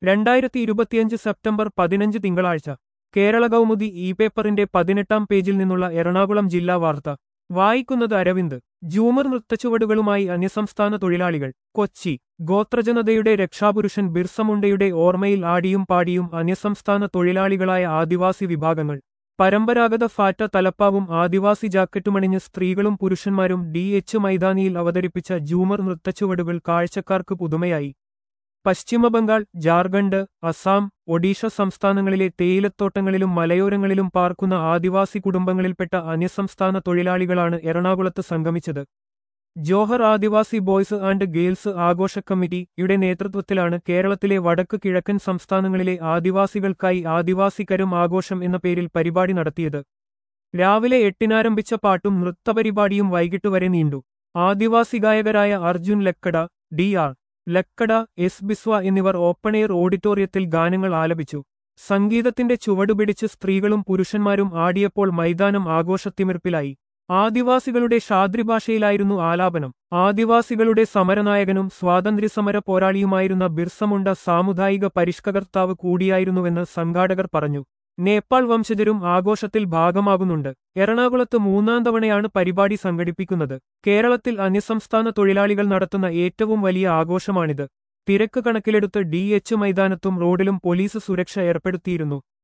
രണ്ടായിരത്തി ഇരുപത്തിയഞ്ച് സെപ്റ്റംബർ പതിനഞ്ച് തിങ്കളാഴ്ച കേരള കൗമുദി ഇ പേപ്പറിന്റെ പതിനെട്ടാം പേജിൽ നിന്നുള്ള എറണാകുളം ജില്ലാ വാർത്ത വായിക്കുന്നത് അരവിന്ദ് ജൂമർ നൃത്തച്ചുവടുകളുമായി അന്യസംസ്ഥാന തൊഴിലാളികൾ കൊച്ചി ഗോത്രജനതയുടെ രക്ഷാപുരുഷൻ ബിർസ മുണ്ടയുടെ ഓർമ്മയിൽ ആടിയും പാടിയും അന്യസംസ്ഥാന തൊഴിലാളികളായ ആദിവാസി വിഭാഗങ്ങൾ പരമ്പരാഗത ഫാറ്റ തലപ്പാവും ആദിവാസി ജാക്കറ്റുമണിഞ്ഞ് സ്ത്രീകളും പുരുഷന്മാരും ഡി എച്ച് മൈതാനിയിൽ അവതരിപ്പിച്ച ജൂമർ നൃത്തച്ചുവടുകൾ കാഴ്ചക്കാർക്ക് പുതുമയായി പശ്ചിമബംഗാൾ ജാർഖണ്ഡ് അസം ഒഡീഷ സംസ്ഥാനങ്ങളിലെ തേയിലത്തോട്ടങ്ങളിലും മലയോരങ്ങളിലും പാർക്കുന്ന ആദിവാസി കുടുംബങ്ങളിൽപ്പെട്ട അന്യസംസ്ഥാന തൊഴിലാളികളാണ് എറണാകുളത്ത് സംഗമിച്ചത് Johar Adivasi boys and girls ആഘോഷ കമ്മിറ്റിയുടെ നേതൃത്വത്തിലാണ് കേരളത്തിലെ വടക്ക് കിഴക്കൻ സംസ്ഥാനങ്ങളിലെ ആദിവാസികൾക്കായി ആദിവാസിക്കരും ആഘോഷം എന്ന പേരിൽ പരിപാടി നടത്തിയത് രാവിലെ എട്ടിനാരംഭിച്ച പാട്ടും നൃത്തപരിപാടിയും വൈകിട്ട് വരെ നീണ്ടു ആദിവാസി ഗായകരായ Arjun Lakada D R Lakada S Biswa എന്നിവർ ഓപ്പൺ എയർ ഓഡിറ്റോറിയത്തിൽ ഗാനങ്ങൾ ആലപിച്ചു സംഗീതത്തിന്റെ ചുവടുപിടിച്ച് സ്ത്രീകളും പുരുഷന്മാരും ആടിയപ്പോൾ മൈതാനം ആഘോഷത്തിമിർപ്പിലായി ആദിവാസികളുടെ ഷാദ്രിഭാഷയിലായിരുന്നു ആലാപനം ആദിവാസികളുടെ സമരനായകനും സ്വാതന്ത്ര്യസമര പോരാളിയുമായിരുന്ന ബിർസമുണ്ട സാമുദായിക പരിഷ്കർത്താവ് കൂടിയായിരുന്നുവെന്ന് സംഘാടകർ പറഞ്ഞു നേപ്പാൾ വംശജരും ആഘോഷത്തിൽ ഭാഗമാകുന്നുണ്ട് എറണാകുളത്ത് മൂന്നാം തവണയാണ് പരിപാടി സംഘടിപ്പിക്കുന്നത് കേരളത്തിൽ അന്യസംസ്ഥാന തൊഴിലാളികൾ നടത്തുന്ന ഏറ്റവും വലിയ ആഘോഷമാണിത് തിരക്ക് കണക്കിലെടുത്ത് ഡി എച്ച് മൈതാനത്തും റോഡിലും പോലീസ് സുരക്ഷ ഏർപ്പെടുത്തിയിരുന്നു